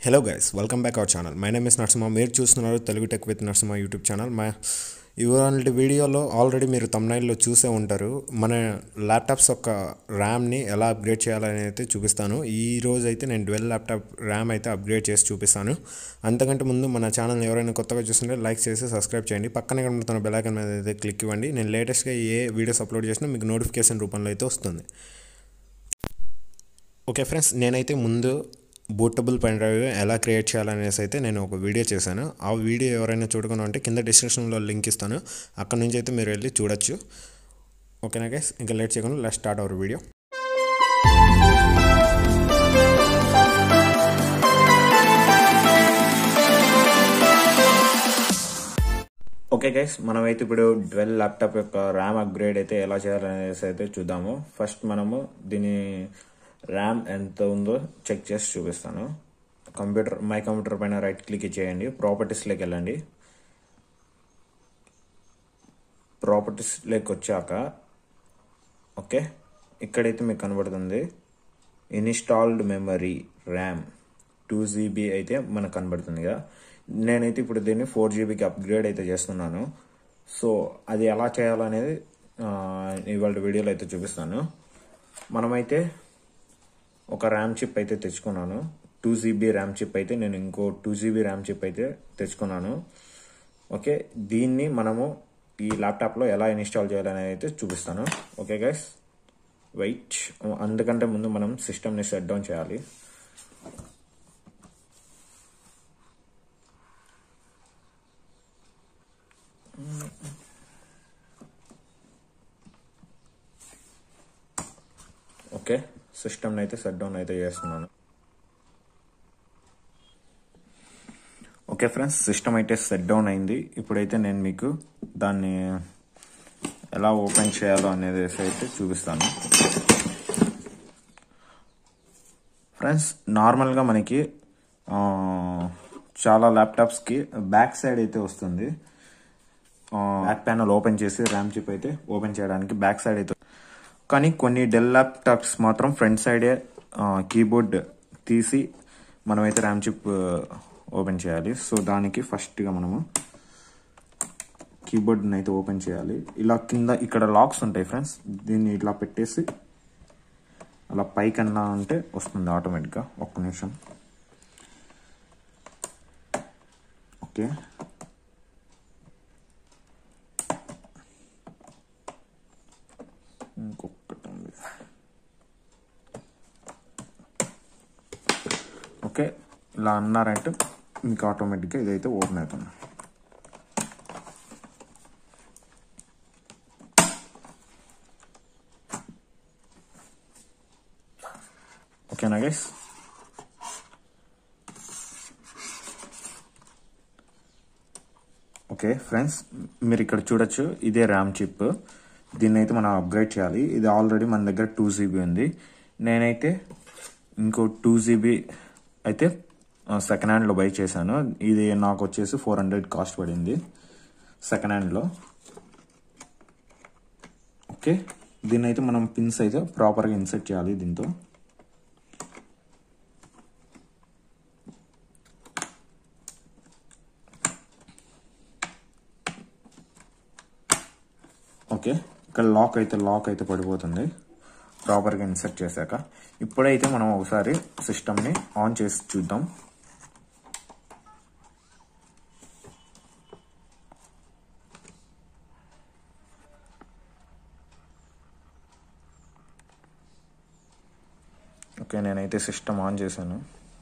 hello guys welcome back our channel my name is Narasimha మీరు చూస్తున్నారు Telugu tech with Narasimha YouTube channel మా ఇవాళ వీడియోలో ఆల్రెడీ మీరు తమ్నైల్లో చూసే ఉంటారు మన ల్యాప్టాప్స్ యొక్క ర్యామ్ని ఎలా అప్గ్రేడ్ చేయాలని అయితే చూపిస్తాను ఈ రోజు అయితే నేను ట్వెల్వ్ ల్యాప్టాప్ ర్యామ్ అయితే అప్గ్రేడ్ చేసి చూపిస్తాను అంతకంటే ముందు మన ఛానల్ ఎవరైనా కొత్తగా చూస్తుంటే లైక్ చేసి సబ్స్క్రైబ్ చేయండి పక్కనే కనబడుతున్న బెల్ ఐకాన్ మీద అయితే క్లిక్ ఇవ్వండి నేను లేటెస్ట్గా ఏ వీడియోస్ అప్లోడ్ చేసినా మీకు నోటిఫికేషన్ రూపంలో అయితే వస్తుంది ఓకే ఫ్రెండ్స్ నేనైతే ముందు బూటబుల్ పెన్ డ్రైవ్ ఎలా క్రియేట్ చేయాలనేసి అయితే నేను ఒక వీడియో చేశాను ఆ వీడియో ఎవరైనా చూడకుండా ఉంటే కింద డిస్క్రిప్షన్లో లింక్ ఇస్తాను అక్కడ నుంచి అయితే మీరు వెళ్ళి చూడొచ్చు ఓకేనా గైస్ ఇంకా లేట్ చేయకుండా let start our video okay guys మనమైతే ఇప్పుడు ట్వెల్వ్ ల్యాప్టాప్ యొక్క ర్యామ్ అప్గ్రేడ్ అయితే ఎలా చేయాలనేసి అయితే చూద్దాము ఫస్ట్ మనము దీని ర్యామ్ ఎంత ఉందో చెక్ చేసి చూపిస్తాను కంప్యూటర్ మై కంప్యూటర్ పైన రైట్ క్లిక్ చేయండి ప్రాపర్టీస్లోకి వెళ్ళండి ప్రాపర్టీస్లోకి వచ్చాక ఓకే ఇక్కడైతే మీకు కనబడుతుంది installed memory RAM two GB అయితే మనకు కనబడుతుంది కదా నేనైతే ఇప్పుడు దీన్ని ఫోర్ జీబీకి అప్గ్రేడ్ అయితే చేస్తున్నాను సో అది ఎలా చేయాలనేది ఇవాళ వీడియోలో అయితే చూపిస్తాను మనమైతే ఒక ర్యామ్ చిప్ అయితే తెచ్చుకున్నాను టూ జీబీ ర్యామ్ చిప్ అయితే నేను ఇంకో టూ జీబీ ర్యామ్ చిప్ అయితే తెచ్చుకున్నాను ఓకే దీన్ని మనము ఈ ల్యాప్టాప్లో ఎలా ఇన్స్టాల్ చేయాలనేది అయితే చూపిస్తాను ఓకే గైస్ వెయిట్ అందుకంటే ముందు మనం సిస్టమ్ని షట్ డౌన్ చేయాలి ఓకే సిస్టమ్ని అయితే షట్ డౌన్ అయితే చేస్తున్నాను ఓకే ఫ్రెండ్స్ సిస్టమ్ అయితే సెట్ డౌన్ అయింది ఇప్పుడైతే నేను మీకు దాన్ని ఎలా ఓపెన్ చేయాలో అనేది అయితే చూపిస్తాను ఫ్రెండ్స్ నార్మల్గా మనకి చాలా ల్యాప్టాప్స్కి బ్యాక్ సైడ్ అయితే వస్తుంది బ్యాక్ ప్యానల్ ఓపెన్ చేసి ర్యామ్ చిప్ అయితే ఓపెన్ చేయడానికి బ్యాక్ సైడ్ అయితే కానీ కొన్ని డెల్ ల్యాప్టాప్స్ మాత్రం ఫ్రంట్ సైడే కీబోర్డ్ తీసి మనమైతే ర్యామ్ చిప్ ఓపెన్ చేయాలి సో దానికి ఫస్ట్గా మనము కీబోర్డ్ని అయితే ఓపెన్ చేయాలి ఇలా కింద ఇక్కడ లాక్స్ ఉంటాయి ఫ్రెండ్స్ దీన్ని ఇట్లా పెట్టేసి అలా పైకన్నా అంటే వస్తుంది ఆటోమేటిక్గా ఒక్క నిమిషం ఓకే ఇంకొకటి ఉంది ఓకే ఇలా అన్నారంటే మీకు ఆటోమేటిక్గా ఇదైతే ఓపెన్ అవుతుంది ఓకేనా గైస్ ఓకే ఫ్రెండ్స్ మీరు ఇక్కడ చూడొచ్చు ఇదే ర్యామ్ చిప్ దీన్ని అయితే మనం అప్గ్రేడ్ చేయాలి ఇది ఆల్రెడీ మన దగ్గర టూ జీబీ ఉంది నేనైతే ఇంకో టూ జీబీ అయితే సెకండ్ హ్యాండ్లో బై చేశాను ఇది నాకు వచ్చేసి ఫోర్ హండ్రెడ్ కాస్ట్ పడింది సెకండ్ హ్యాండ్లో ఓకే దీన్ని అయితే మనం పిన్స్ అయితే ప్రాపర్గా ఇన్సర్ట్ చేయాలి దీంతో ఓకే ఇక్కడ లాక్ అయితే లాక్ అయితే పడిపోతుంది ప్రాపర్గా ఇన్సర్ట్ చేశాక ఇప్పుడైతే మనం ఒకసారి సిస్టమ్ని ఆన్ చేసి చూద్దాం ఓకే నేనైతే సిస్టమ్ ఆన్ చేశాను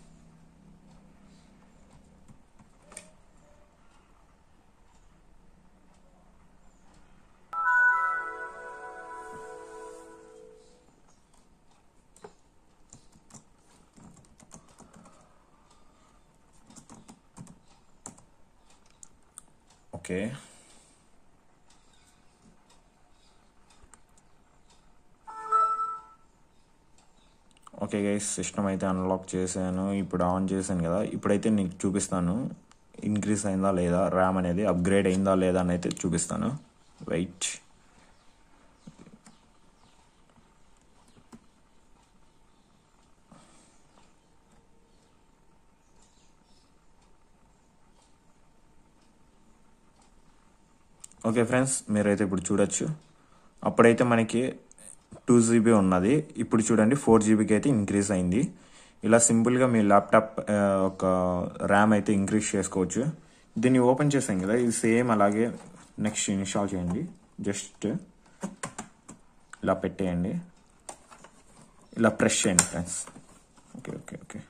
ఓకే ఓకే గైస్ సిస్టమ్ అయితే అన్లాక్ చేశాను ఇప్పుడు ఆన్ చేశాను కదా ఇప్పుడైతే నీకు చూపిస్తాను ఇంక్రీజ్ అయిందా లేదా ర్యామ్ అనేది అప్గ్రేడ్ అయిందా లేదా అని అయితే చూపిస్తాను వెయిట్ ఓకే ఫ్రెండ్స్ మీరైతే ఇప్పుడు చూడొచ్చు అప్పుడైతే మనకి టూ జీబీ ఉన్నది ఇప్పుడు చూడండి ఫోర్ జీబీకి అయితే ఇంక్రీజ్ అయింది ఇలా సింపుల్గా మీ ల్యాప్టాప్ ఆ, ఒక ర్యామ్ అయితే ఇంక్రీజ్ చేసుకోవచ్చు దీన్ని ఓపెన్ చేసాం కదా ఇది సేమ్ అలాగే నెక్స్ట్ ఇన్స్టాల్ చేయండి జస్ట్ ఇలా పెట్టేయండి ఇలా ప్రెస్ చేయండి ఫ్రెండ్స్ ఓకే ఓకే ఓకే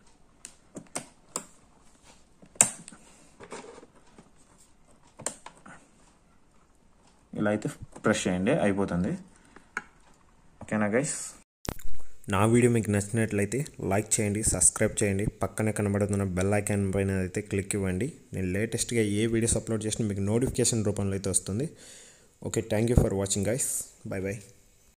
ఇలా అయితే ప్రెస్ చేయండి అయిపోతుంది ఓకేనా గైస్ నా వీడియో మీకు నచ్చినట్లయితే లైక్ చేయండి సబ్స్క్రైబ్ చేయండి పక్కనే కనబడుతున్న బెల్ ఐకాన్ పైన అయితే క్లిక్ ఇవ్వండి నేను లేటెస్ట్గా ఏ వీడియోస్ అప్లోడ్ చేసినా మీకు నోటిఫికేషన్ రూపంలో అయితే వస్తుంది okay thank you for watching guys bye bye